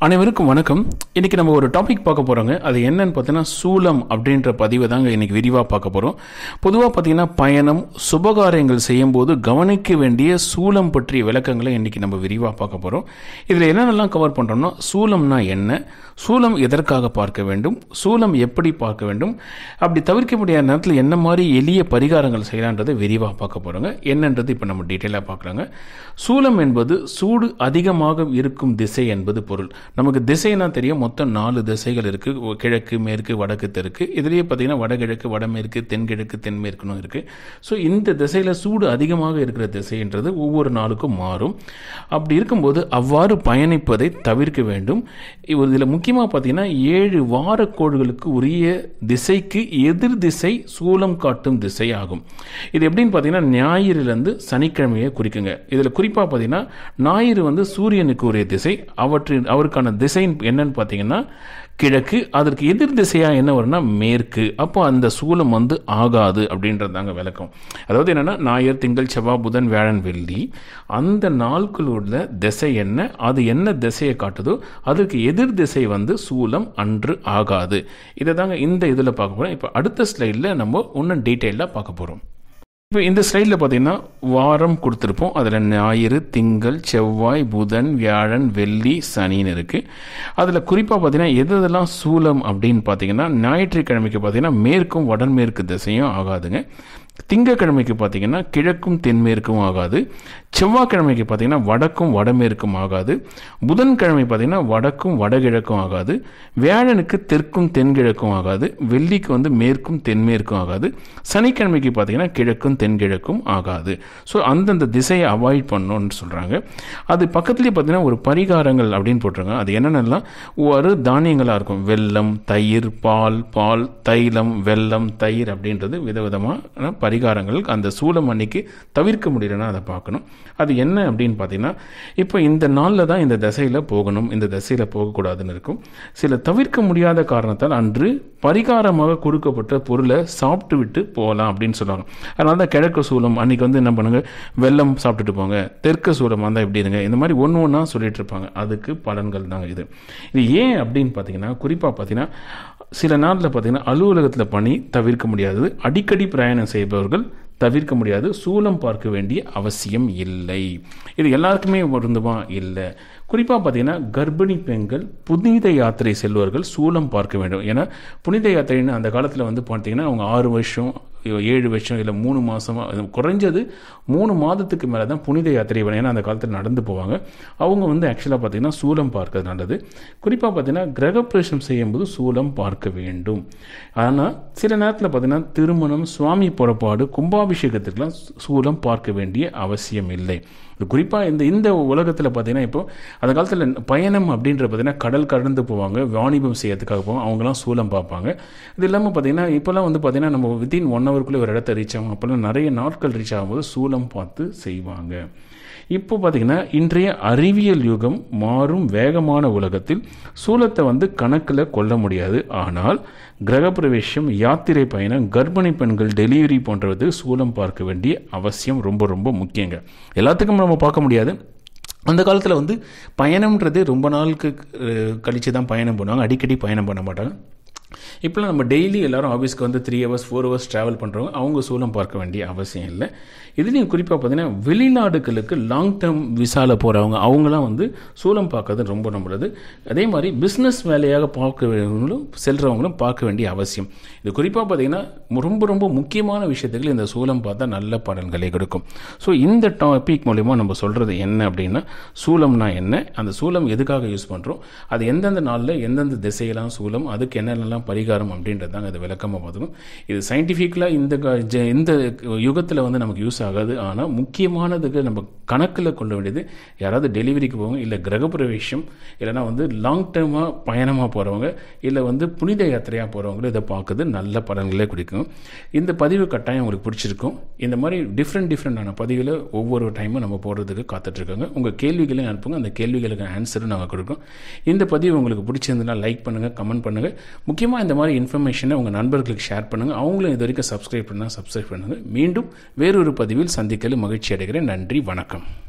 அனைவருக்கும் வணக்கம் இன்னைக்கு நம்ம ஒரு டாபிக் பார்க்க போறோங்க அது என்னன்னு பார்த்தீங்கன்னா சூலம் அப்படின்ற பதிவை தாங்க இன்னைக்கு விரிவாக பார்க்க போறோம் பொதுவாக பார்த்தீங்கன்னா பயணம் சுபகாரியங்கள் செய்யும்போது கவனிக்க வேண்டிய சூலம் பற்றிய விளக்கங்களை இன்னைக்கு நம்ம விரிவாக பார்க்க போறோம் இதில் என்னென்னலாம் கவர் பண்றோம்னா சூலம்னா என்ன சூலம் எதற்காக பார்க்க வேண்டும் சூலம் எப்படி பார்க்க வேண்டும் அப்படி தவிர்க்க முடியாத நேரத்தில் என்ன மாதிரி எளிய பரிகாரங்கள் செய்யலான்றதை விரிவாக பார்க்க போறோங்க என்னன்றது இப்போ நம்ம டீட்டெயிலாக பார்க்குறாங்க சூலம் என்பது சூடு அதிகமாக இருக்கும் திசை என்பது பொருள் நமக்கு திசைனா தெரியும் மொத்தம் நாலு திசைகள் இருக்கு ஒ- கிழக்கு மேற்கு வடக்கு தெற்கு இதுலேயே பார்த்தீங்கன்னா வடகிழக்கு வடமேற்கு தென்கிழக்கு தென்மேற்குன்னு இருக்கு ஸோ இந்த திசையில் சூடு அதிகமாக இருக்கிற திசைன்றது ஒவ்வொரு நாளுக்கும் மாறும் அப்படி இருக்கும்போது அவ்வாறு பயணிப்பதை தவிர்க்க வேண்டும் இதில் முக்கியமாக பார்த்தீங்கன்னா ஏழு வாரக்கோள்களுக்கு உரிய திசைக்கு எதிர் திசை சூலம் காட்டும் திசை ஆகும் இது எப்படின்னு பார்த்தீங்கன்னா ஞாயிறுலேருந்து சனிக்கிழமையை குறிக்குங்க இதில் குறிப்பாக பார்த்தீங்கன்னா ஞாயிறு வந்து சூரியனுக்கு உரிய திசை அவற்றின் அவருக்கான திசை என்னன்னு பார்த்தீங்கன்னா கிழக்கு அதற்கு எதிர் திசையாக என்ன வரும்னா மேற்கு அப்போ அந்த சூலம் வந்து ஆகாது அப்படின்றது தாங்க விளக்கம் அதாவது என்னன்னா ஞாயிறு திங்கள் செவ்வாய் புதன் வியாழன் வெள்ளி அந்த நாட்களோட திசை என்ன அது என்ன திசையை காட்டுதோ அதற்கு எதிர் திசை வந்து சூலம் அன்று ஆகாது இதை தாங்க இந்த இதில் பார்க்க போகிறோம் இப்போ அடுத்த ஸ்லைடில் நம்ம இன்னும் டீட்டெயிலாக பார்க்க போகிறோம் இப்போ இந்த ஸ்லைடில் பார்த்தீங்கன்னா வாரம் கொடுத்துருப்போம் அதில் ஞாயிறு திங்கள் செவ்வாய் புதன் வியாழன் வெள்ளி சனின்னு இருக்குது அதில் குறிப்பாக பார்த்தீங்கன்னா எது எதெல்லாம் சூலம் அப்படின்னு பார்த்தீங்கன்னா ஞாயிற்றுக்கிழமைக்கு பார்த்தீங்கன்னா மேற்கும் வடமேற்கு திசையும் ஆகாதுங்க திங்கக்கிழமைக்கு பார்த்தீங்கன்னா கிழக்கும் தென்மேற்கும் ஆகாது செவ்வாய்க்கிழமைக்கு பார்த்தீங்கன்னா வடக்கும் வடமேற்கும் ஆகாது புதன்கிழமை பார்த்தீங்கன்னா வடக்கும் வடகிழக்கும் ஆகாது வியாழனுக்கு தெற்கும் தென்கிழக்கும் ஆகாது வெள்ளிக்கு வந்து மேற்கும் தென்மேற்கும் ஆகாது சனிக்கிழமைக்கு பார்த்தீங்கன்னா கிழக்கும் தென்கிழக்கும் ஆகாது ஸோ அந்தந்த திசையை அவாய்ட் பண்ணணும்னு சொல்கிறாங்க அது பக்கத்துலேயே பார்த்தீங்கன்னா ஒரு பரிகாரங்கள் அப்படின்னு போட்டிருக்காங்க அது என்னென்னலாம் ஒரு தானியங்களாக இருக்கும் வெல்லம் தயிர் பால் பால் தைலம் வெல்லம் தயிர் அப்படின்றது விதவிதமான பரிகாரங்கள் அந்த சூலம் அன்னைக்கு தவிர்க்க முடியலன்னா அதை பார்க்கணும் அது என்ன அப்படின்னு பார்த்தீங்கன்னா இப்போ இந்த நாளில் தான் இந்த திசையில் போகணும் இந்த திசையில் போகக்கூடாதுன்னு இருக்கும் சில தவிர்க்க முடியாத காரணத்தால் அன்று பரிகாரமாக கொடுக்கப்பட்ட பொருளை சாப்பிட்டு விட்டு போகலாம் அப்படின்னு சொல்லுவாங்க அதனால தான் கிழக்கு சூலம் அன்னைக்கு வந்து என்ன பண்ணுங்க வெல்லம் சாப்பிட்டுட்டு போங்க தெற்கு சூலம் வந்தால் எப்படி இருங்க இந்த மாதிரி ஒன்று ஒன்றா சொல்லிட்டு இருப்பாங்க அதுக்கு பலன்கள் தாங்க இது இது ஏன் அப்படின்னு பார்த்தீங்கன்னா குறிப்பாக பார்த்தீங்கன்னா சில நாளில் பார்த்தீங்கன்னா அலுவலகத்தில் பணி தவிர்க்க முடியாதது அடிக்கடி பிரயாணம் செய்பவர்கள் தவிர்க்க முடியாது சூலம் பார்க்க வேண்டிய அவசியம் இல்லை இது எல்லாருக்குமே பொருந்துமா இல்லை குறிப்பாக பார்த்தீங்கன்னா கர்ப்பிணி பெண்கள் புனித யாத்திரை செல்வர்கள் சூலம் பார்க்க வேண்டும் ஏன்னா புனித யாத்திரைன்னு அந்த காலத்தில் வந்து பார்த்தீங்கன்னா அவங்க ஆறு வருஷம் ஏழு வருஷம் இல்லை மூணு மாதமாக குறைஞ்சது மூணு மாதத்துக்கு மேலே தான் புனித யாத்திரை வேணும் ஏன்னா அந்த காலத்தில் நடந்து போவாங்க அவங்க வந்து ஆக்சுவலாக பார்த்தீங்கன்னா சூலம் பார்க்கறது நல்லது குறிப்பாக பார்த்தீங்கன்னா கிரகப்பிரவேசம் செய்யும்போது சூலம் பார்க்க வேண்டும் ஆனால் சில நேரத்தில் பார்த்தீங்கன்னா திருமணம் சுவாமி புறப்பாடு கும்பாபிஷேகத்துக்கெல்லாம் சூலம் பார்க்க வேண்டிய அவசியம் இல்லை இது குறிப்பாக இந்த இந்த உலகத்தில் பார்த்தீங்கன்னா இப்போ அந்த காலத்தில் பயணம் அப்படின்ற பார்த்தீங்கன்னா கடல் கடந்து போவாங்க வாணிபம் செய்யறதுக்காக போவாங்க அவங்களாம் சூலம் பார்ப்பாங்க இது இல்லாமல் பார்த்தீங்கன்னா இப்போல்லாம் வந்து பார்த்தீங்கன்னா நம்ம வித்தின் ஒன் ஹவருக்குள்ளே ஒரு இடத்த ரீச் ஆகும் அப்போல்லாம் நிறைய நாட்கள் ரீச் ஆகும்போது சூலம் பார்த்து செய்வாங்க இப்போ பார்த்தீங்கன்னா இன்றைய அறிவியல் யுகம் மாறும் வேகமான உலகத்தில் சூலத்தை வந்து கணக்கில் கொள்ள முடியாது ஆனால் கிரகப்பிரவேசம் யாத்திரை பயணம் கர்ப்பிணி பெண்கள் டெலிவரி போன்றவது சூலம் பார்க்க வேண்டிய அவசியம் ரொம்ப ரொம்ப முக்கியங்க எல்லாத்துக்கும் நம்ம பார்க்க முடியாது அந்த காலத்தில் வந்து பயணம்ன்றது ரொம்ப நாளுக்கு கழித்து தான் பயணம் பண்ணுவாங்க அடிக்கடி பயணம் பண்ண மாட்டாங்க இப்போலாம் நம்ம டெய்லி எல்லாரும் ஆஃபீஸ்க்கு வந்து three hours four hours travel பண்ணுறவங்க அவங்க சூலம் பார்க்க வேண்டிய அவசியம் இல்லை இதுலேயும் குறிப்பாக பார்த்தீங்கன்னா வெளிநாடுகளுக்கு லாங் டேர்ம் விசாவில் போகிறவங்க அவங்களாம் வந்து சூலம் பார்க்கறது ரொம்ப நல்லது அதே மாதிரி பிஸ்னஸ் வேலையாக பார்க்கவங்களும் செல்கிறவங்களும் பார்க்க வேண்டிய அவசியம் இது குறிப்பாக பார்த்தீங்கன்னா ரொம்ப ரொம்ப முக்கியமான விஷயத்துக்கு இந்த சூலம் பார்த்தா நல்ல பலன்களை கொடுக்கும் ஸோ இந்த டாபிக் மூலிமா நம்ம சொல்கிறது என்ன அப்படின்னா சூலம்னா என்ன அந்த சூலம் எதுக்காக யூஸ் பண்ணுறோம் அது எந்தெந்த நாளில் எந்தெந்த திசையெல்லாம் சூலம் அதுக்கு என்னென்னலாம் பரிகாரம் அப்படின்றது தாங்க இது விளக்கமாக பார்த்துக்கணும் இது சயின்டிஃபிக்கலாக இந்த க- ஜ- இந்த யுகத்தில் வந்து நமக்கு யூஸ் ஆகாது ஆனால் முக்கியமானதுக்கு நம்ம கணக்கில் கொள்ள வேண்டியது யாராவது டெலிவரிக்கு போவாங்க இல்லை கிரகப்பிரவேசம் இல்லைனா வந்து லாங் டேர்மாக பயணமாக போகிறவங்க இல்லை வந்து புனித யாத்திரையாக போகிறவங்களும் இதை பார்க்குறது நல்ல பலன்களே கொடுக்கும் இந்த பதிவு கட்டாயம் உங்களுக்கு பிடிச்சிருக்கும் இந்த மாதிரி டிஃப்ரெண்ட் டிஃப்ரெண்டான பதிவில் ஒவ்வொரு டைமும் நம்ம போடுறதுக்கு காத்துட்ருக்காங்க உங்கள் கேள்விகளையும் அனுப்புங்க அந்த கேள்விகளுக்கு ஆன்சரும் நாங்கள் கொடுக்கோம் இந்த பதிவு உங்களுக்கு பிடிச்சிருந்ததுன்னா லைக் பண்ணுங்கள் கமெண்ட் பண்ணுங்கள் முக்கியமாக இந்த மாதிரி இன்ஃபர்மேஷனை உங்கள் நண்பர்களுக்கு ஷேர் பண்ணுங்கள் அவங்களும் இது வரைக்கும் சப்ஸ்கிரைப் பண்ணால் சப்ஸ்கிரைப் பண்ணுங்கள் மீண்டும் வேறொரு பதிவில் சந்திக்கல மகிழ்ச்சி அடைகிறேன் நன்றி வணக்கம்